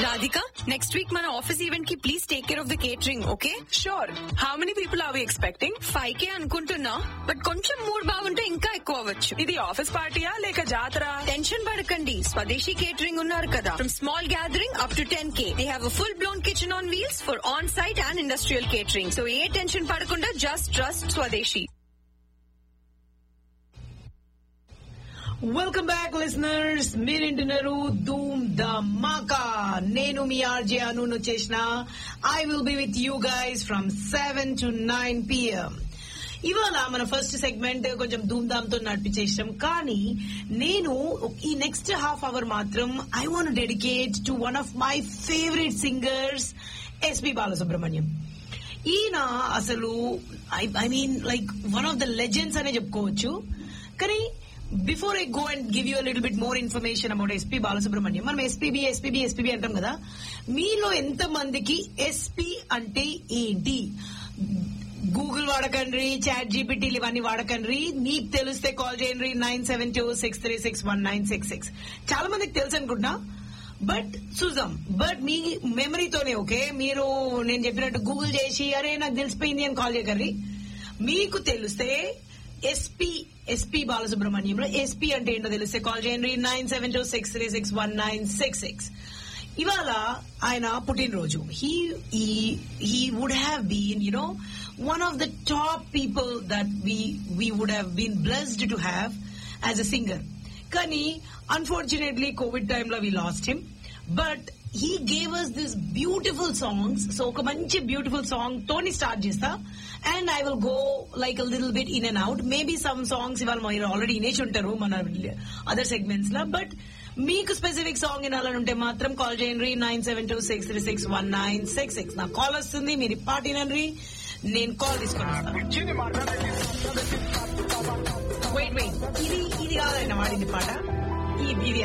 Radhika, next week మన office event కి please take care of the catering okay sure how many people are we expecting five K అనుకుంటున్నా but కొంచెం mood బాగుంటే ఇంకా ఎక్కువ అవ్వచ్చు ఇది ఆఫీస్ పార్టీయా లేక జాతర టెన్షన్ పడకండి స్వదేశీ కేటరింగ్ ఉన్నారు కదా from small gathering up to ten K they have full blown kitchen on wheels for on site and industrial catering so ఏ టెన్షన్ పడకుండా just trust Swadeshi welcome back listeners మీరింటున్నారు ధూమ్ ధమాకా నేను మీ ఆర్జే అను వచ్చేసిన I will be with you guys from seven to nine PM ఇవాళ మన first segment కొంచెం ధూమ్ ధామ్ తో నడిపించేసాం కానీ నేను ఈ నెక్స్ట్ హాఫ్ అవర్ మాత్రం I want dedicate to one of my favourite singers SP Balasubrahmanyam ఈయన అసలు I I mean like one of the legends అనే చెప్పుకోవచ్చు కానీ before I go and give you little bit more information about SP Balasubrahmanyam మనం SPB SPB SPB అంటాం కదా మీలో ఎంత మందికి ఎస్పీ అంటే ఏంటి గూగుల్ వాడకండి చాట్ జీపీటీలు ఇవన్నీ వాడకండి మీకు తెలిస్తే కాల్ చేయండి nine seven two six three six one nine six six చాలా మందికి తెలుసు అనుకుంటున్నా బట్ చూద్దాం బట్ మీ మెమరీతోనే ఓకే మీరు నేను చెప్పినట్టు గూగుల్ చేసి అరే నాకు తెలిసిపోయింది అని కాల్ చేయకండి మీకు తెలిస్తే ఎస్పీ ఎస్పీ బాలసుబ్రహ్మణ్యంలో ఎస్పీ అంటే ఏంటో తెలిస్తే కాల్ చేయండి nine seven two six three six one nine six six ఇవాళ ఆయన పుట్టినరోజు he he would have been you know one of the top people that we we would have been blessed to have as a singer కానీ unfortunately covid టైంలో we lost him but he gave us this beautiful songs so ఒక మంచి beautiful song తోని start చేస్తా and I will go like a little bit in and out maybe some songs ఇవాళ మీరు already వినేసి ఉంటారు మన అదర్ సెగ్మెంట్స్ లో బట్ మీకు స్పెసిఫిక్ సాంగ్ వినాలని ఉంటే మాత్రం కాల్ చేయండి nine seven two six three six one nine six six నాకు కాల్ వస్తుంది మీరు ఈ పాట వినండి నేను కాల్ తీసుకొని వస్తాను వెయిట్ వెయిట్ ఇది ఇది కాదండి వాడింది పాట ఇది ఇది